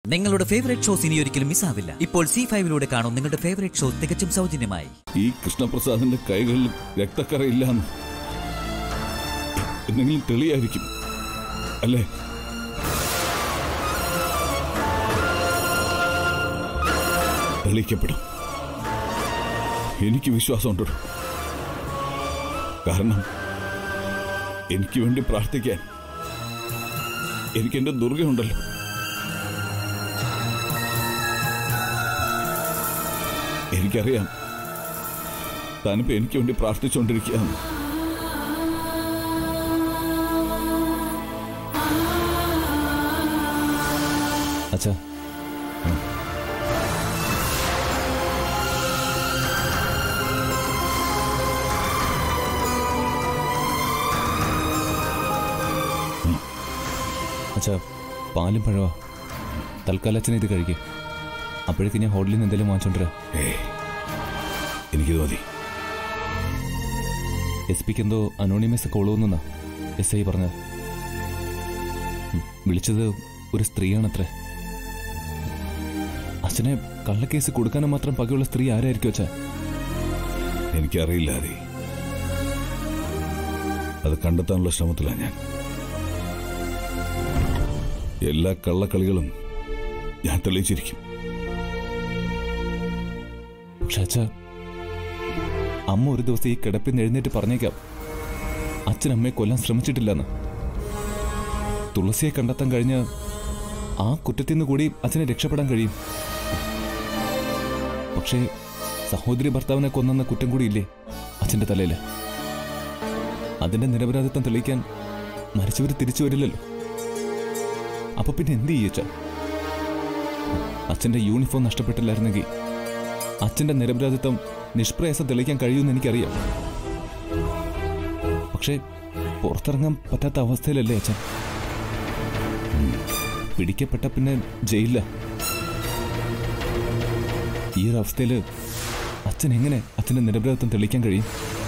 നിങ്ങളുടെ favourite shows ഇനി ഒരിക്കലും മിസ്സാവില്ല ഇപ്പോൾ സി ഫൈവിലൂടെ കാണും നിങ്ങളുടെ ഫേവറേറ്റ് ഷോ തികച്ചും സൗജന്യമായി ഈ കൃഷ്ണപ്രസാദിന്റെ കൈകളിൽ രക്തക്കറയില്ലാന്ന് എന്തെങ്കിലും തെളിയായിരിക്കും അല്ലേ തെളിയിക്കപ്പെടും എനിക്ക് വിശ്വാസമുണ്ടോ കാരണം എനിക്ക് വേണ്ടി പ്രാർത്ഥിക്കാൻ എനിക്ക് എന്റെ ദുർഗയുണ്ടല്ലോ എനിക്കറിയാം താനിപ്പോ എനിക്ക് വേണ്ടി പ്രാർത്ഥിച്ചുകൊണ്ടിരിക്കുകയാണ് അച്ഛാ അച്ഛാ പാലും പഴവാ തൽക്കാലം അച്ഛനെ ഇത് കഴിക്കുക അപ്പോഴേക്ക് ഞാൻ ഹോട്ടലിൽ നിന്ന് എന്തെങ്കിലും വാങ്ങിച്ചോണ്ടിരാ ഏ എനിക്കിത് മതി എസ് പിക്ക് എന്തോ അനോണിമസ് കോള് വന്നാ എസ് ഐ പറഞ്ഞത് ഉം, വിളിച്ചത് ഒരു സ്ത്രീയാണത്രേ അച്ഛനെ കള്ളക്കേസ് കൊടുക്കാനും മാത്രം പകയുള്ള സ്ത്രീ ആരായിരിക്കും അച്ഛാ എനിക്കറിയില്ല അതി അത് കണ്ടെത്താനുള്ള ശ്രമത്തിലാണ് ഞാൻ എല്ലാ കള്ളക്കളികളും ഞാൻ തെളിയിച്ചിരിക്കും പക്ഷെ അച്ഛ അമ്മ ഒരു ദിവസം ഈ കിടപ്പിൽ നിന്ന് എഴുന്നേറ്റ് പറഞ്ഞേക്കാം അച്ഛൻ അമ്മയെ കൊല്ലാൻ ശ്രമിച്ചിട്ടില്ലെന്ന് തുളസിയെ കണ്ടെത്താൻ കഴിഞ്ഞ് ആ കുറ്റത്തിൽ നിന്ന് കൂടി അച്ഛനെ രക്ഷപ്പെടാൻ കഴിയും പക്ഷേ സഹോദരി ഭർത്താവിനെ കൊന്നെന്ന കുറ്റം കൂടി ഇല്ലേ അച്ഛന്റെ തലയിൽ അതിന്റെ നിരപരാധിത്വം തെളിയിക്കാൻ മരിച്ചവർ തിരിച്ചു വരില്ലല്ലോ അപ്പൊ പിന്നെ എന്ത് ചെയ്യച്ച അച്ഛന്റെ യൂണിഫോം നഷ്ടപ്പെട്ടില്ലായിരുന്നെങ്കിൽ അച്ഛന്റെ നിരപരാധിത്വം നിഷ്പ്രയാസം തെളിയിക്കാൻ കഴിയുമെന്ന് എനിക്കറിയാം പക്ഷേ പുറത്തിറങ്ങാൻ പറ്റാത്ത അവസ്ഥയിലല്ലേ അച്ഛൻ ഉം. പിടിക്കപ്പെട്ട പിന്നെ ജയിലില്ല ഈ ഒരു അവസ്ഥയിൽ അച്ഛൻ എങ്ങനെ അച്ഛന്റെ നിരപരാധിത്വം തെളിയിക്കാൻ കഴിയും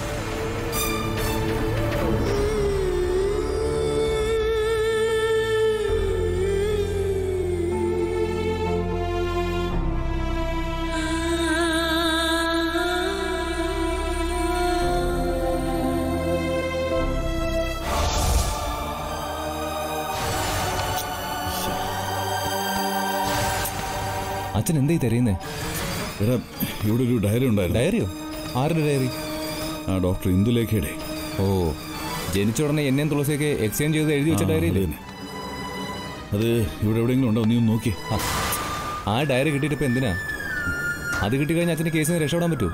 അച്ഛൻ എന്തായി തരുന്നേ എടാ ഇവിടെ ഒരു ഡയറി ഉണ്ടായിരുന്നു ഡയറിയോ ആരുടെ ഡയറി ആ ഡോക്ടർ ഇന്ദുലേഖയുടെ ഓ ജനിച്ച ഉടനെ എന്നെയും തുളസിയൊക്കെ എക്സ്ചേഞ്ച് ചെയ്ത് എഴുതി വെച്ച ആ, ഡയറി അത് തന്നെ. അത് ഇവിടെ എവിടെയെങ്കിലും ഉണ്ടോ നീ ഒന്ന് നോക്കിയേ ആ ഡയറി കിട്ടിയിട്ട് ഇപ്പൊ എന്തിനാ അത് കിട്ടിക്കഴിഞ്ഞാൽ അച്ഛന് കേസിന് രക്ഷപ്പെടാൻ പറ്റൂ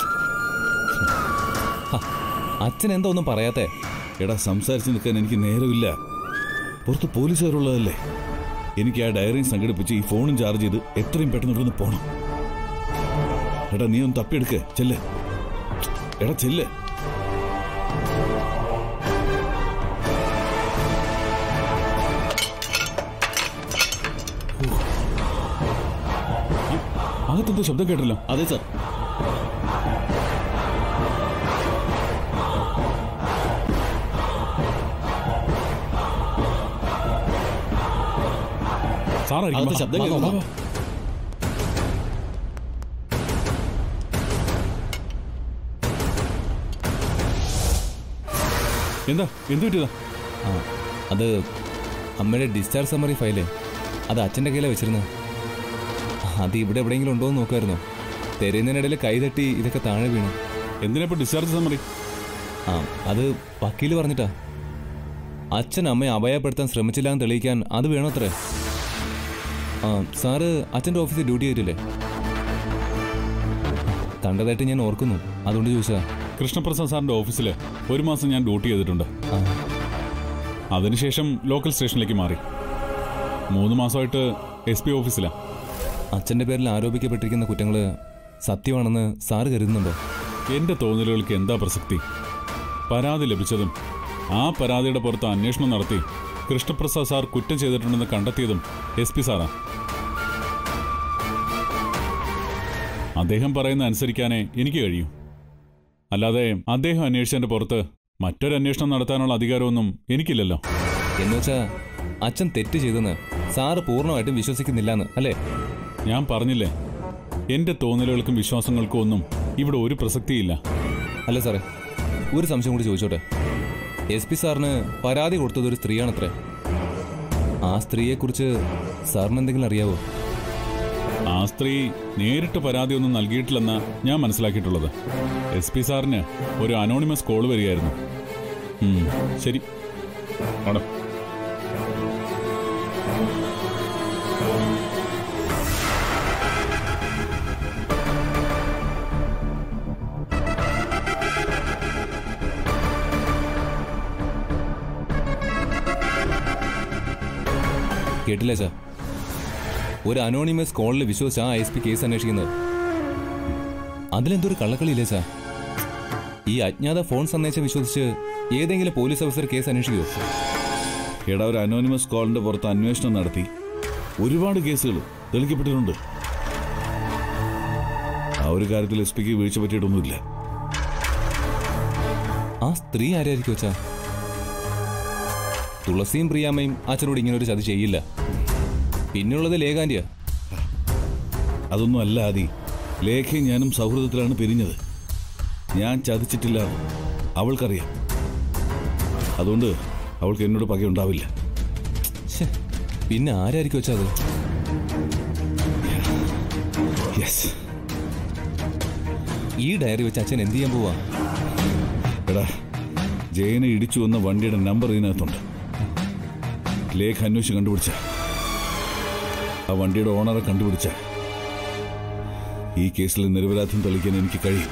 ഹ, അച്ഛൻ എന്താ ഒന്നും പറയാത്തേ എടാ സംസാരിച്ച് നിൽക്കാൻ എനിക്ക് നേരമില്ല പുറത്ത് പോലീസുകാരുള്ളതല്ലേ എനിക്ക് ആ ഡയറിയും സംഘടിപ്പിച്ച് ഈ ഫോണും ചാർജ് ചെയ്ത് എത്രയും പെട്ടെന്ന് ഇവിടുന്ന് പോണം എടാ നീ ഒന്ന് തപ്പിയെടുക്ക് ചെല്ല് എടാ ചെല്ല് അകത്തെന്തോ ശബ്ദം കേട്ടല്ലോ അതെ സർ സാറായിരിക്കും അകത്ത് ശബ്ദം വാ, വാ, വാ, കേൾക്കുന്നു. വാ. എന്താ എന്ത് പറ്റിയതാ ആ അത് അമ്മയുടെ ഡിസ്ചാർജ് സമ്മറി ഫയലേ അത് അച്ഛൻ്റെ കയ്യിലാണ് വെച്ചിരുന്നത് അത് ഇവിടെ എവിടെയെങ്കിലും ഉണ്ടോ എന്ന് നോക്കായിരുന്നോ തെരയുന്നതിനിടയിൽ കൈ തട്ടി ഇതൊക്കെ താഴെ വീണു എന്തിനാ ഇപ്പൊ ഡിസ്ചാർജ് സമ്മറി ആ അത് വക്കീല് പറഞ്ഞിട്ടാ അച്ഛൻ അമ്മയെ അപായപ്പെടുത്താൻ ശ്രമിച്ചില്ല എന്ന് തെളിയിക്കാൻ അത് വേണോത്രേ ആ സാറ് അച്ഛൻ്റെ ഓഫീസിൽ ഡ്യൂട്ടി ചെയ്തിട്ടില്ലേ കണ്ടതായിട്ട് ഞാൻ ഓർക്കുന്നു അതുകൊണ്ട് ചോദിച്ചാ കൃഷ്ണപ്രസാദ് സാറിന്റെ ഓഫീസിൽ ഒരു മാസം ഞാൻ ഡ്യൂട്ടി ചെയ്തിട്ടുണ്ട് ആ അതിനുശേഷം ലോക്കൽ സ്റ്റേഷനിലേക്ക് മാറി മൂന്ന് മാസമായിട്ട് എസ് പി ഓഫീസിലാ അച്ഛൻ്റെ പേരിൽ ആരോപിക്കപ്പെട്ടിരിക്കുന്ന കുറ്റങ്ങൾ സത്യമാണെന്ന് സാറ് കരുതുന്നുണ്ടോ എന്റെ തോന്നലുകൾക്ക് എന്താ പ്രസക്തി പരാതി ലഭിച്ചതും ആ പരാതിയുടെ പുറത്ത് അന്വേഷണം നടത്തി കൃഷ്ണപ്രസാദ് സാർ കുറ്റം ചെയ്തിട്ടുണ്ടെന്ന് കണ്ടെത്തിയതും എസ് പി സാറാ അദ്ദേഹം പറയുന്ന അനുസരിക്കാനേ എനിക്ക് കഴിയൂ അല്ലാതെ അദ്ദേഹം അന്വേഷിച്ചതിന്റെ പുറത്ത് മറ്റൊരു അന്വേഷണം നടത്താനുള്ള അധികാരമൊന്നും എനിക്കില്ലല്ലോ എന്നുവെച്ചാ അച്ഛൻ തെറ്റ് ചെയ്തെന്ന് സാറ് പൂർണ്ണമായിട്ടും വിശ്വസിക്കുന്നില്ലാന്ന് അല്ലേ ഞാൻ പറഞ്ഞില്ലേ എന്റെ തോന്നലുകൾക്കും വിശ്വാസങ്ങൾക്കും ഒന്നും ഇവിടെ ഒരു പ്രസക്തിയില്ല അല്ല സാറേ ഒരു സംശയം കൂടി ചോദിച്ചോട്ടെ എസ് പി സാറിന് പരാതി കൊടുത്തത് ഒരു സ്ത്രീയാണത്രേ ആ സ്ത്രീയെക്കുറിച്ച് സാറിന് എന്തെങ്കിലും അറിയാവോ ആ സ്ത്രീ നേരിട്ട് പരാതി ഒന്നും നൽകിയിട്ടില്ലെന്നാ ഞാൻ മനസ്സിലാക്കിയിട്ടുള്ളത് എസ് പി സാറിന് ഒരു അനോണിമസ് കോൾ വരികയായിരുന്നു ഉം, ശരി ആണോ കേട്ടില്ല സാർ ഒരു അനോണിമസ് കോളിൽ വിശ്വസിച്ച് ആ എസ് പി കേസ് അന്വേഷിക്കുന്നത് അതിലെന്തൊരു കള്ളക്കളിയില്ലേ സാർ ഈ അജ്ഞാത ഫോൺ സന്ദേശം വിശ്വസിച്ച് ഏതെങ്കിലും പോലീസ് ഓഫീസർ കേസ് അന്വേഷിക്കുമോ എടാ ഒരു അനോണിമസ് കോളിന്റെ പുറത്ത് അന്വേഷണം നടത്തി ഒരുപാട് കേസുകൾ തെളിയിക്കപ്പെട്ടിട്ടുണ്ട് ആ ഒരു കാര്യത്തിൽ എസ് പിക്ക് വീഴ്ച പറ്റിയിട്ടൊന്നുമില്ല ആ സ്ത്രീ ആരായിരിക്കും വെച്ചാ തുളസിയും പ്രിയാമ്മയും അച്ഛനോട് ഇങ്ങനെ ഒരു ചതി ചെയ്യില്ല പിന്നുള്ളത് ലേഖാന്റിയാ അതൊന്നും അല്ല ആദി ലേഖയും ഞാനും സൗഹൃദത്തിലാണ് പിരിഞ്ഞത് ഞാൻ ചതിച്ചിട്ടില്ല എന്ന് അവൾക്കറിയാം അതുകൊണ്ട് അവൾക്ക് എന്നോട് പകയുണ്ടാവില്ല ശ്ശെ, പിന്നെ ആരായിരിക്കും വെച്ചാ അത് യെസ് ഈ ഡയറി വെച്ച് അച്ഛൻ എന്ത് ചെയ്യാൻ പോവാ എടാ ജയനെ ഇടിച്ചു വന്ന വണ്ടിയുടെ നമ്പർ ഇതിനകത്തുണ്ട് ലേഖ അന്വേഷിച്ച് കണ്ടുപിടിച്ച ആ വണ്ടിയുടെ ഓണറെ കണ്ടുപിടിച്ച ഈ കേസിൽ നിരപരാധിത്വം തെളിയിക്കാൻ എനിക്ക് കഴിയും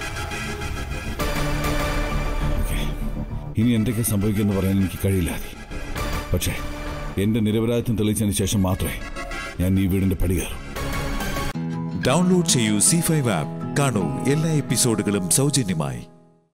ഓക്കേ. ഇനി എന്തൊക്കെ സംഭവിക്കുമെന്ന് പറയാൻ എനിക്ക് കഴിയില്ല ആദി. പക്ഷേ എന്റെ നിരപരാധിത്വം തെളിയിച്ചതിന് ശേഷം മാത്രമേ ഞാൻ ഈ വീടിന്റെ പടി കയറും ഡൗൺലോഡ് ചെയ്യൂ സി ഫൈവ് ആപ്പ് കാണൂ എല്ലാ എപ്പിസോഡുകളും സൗജന്യമായി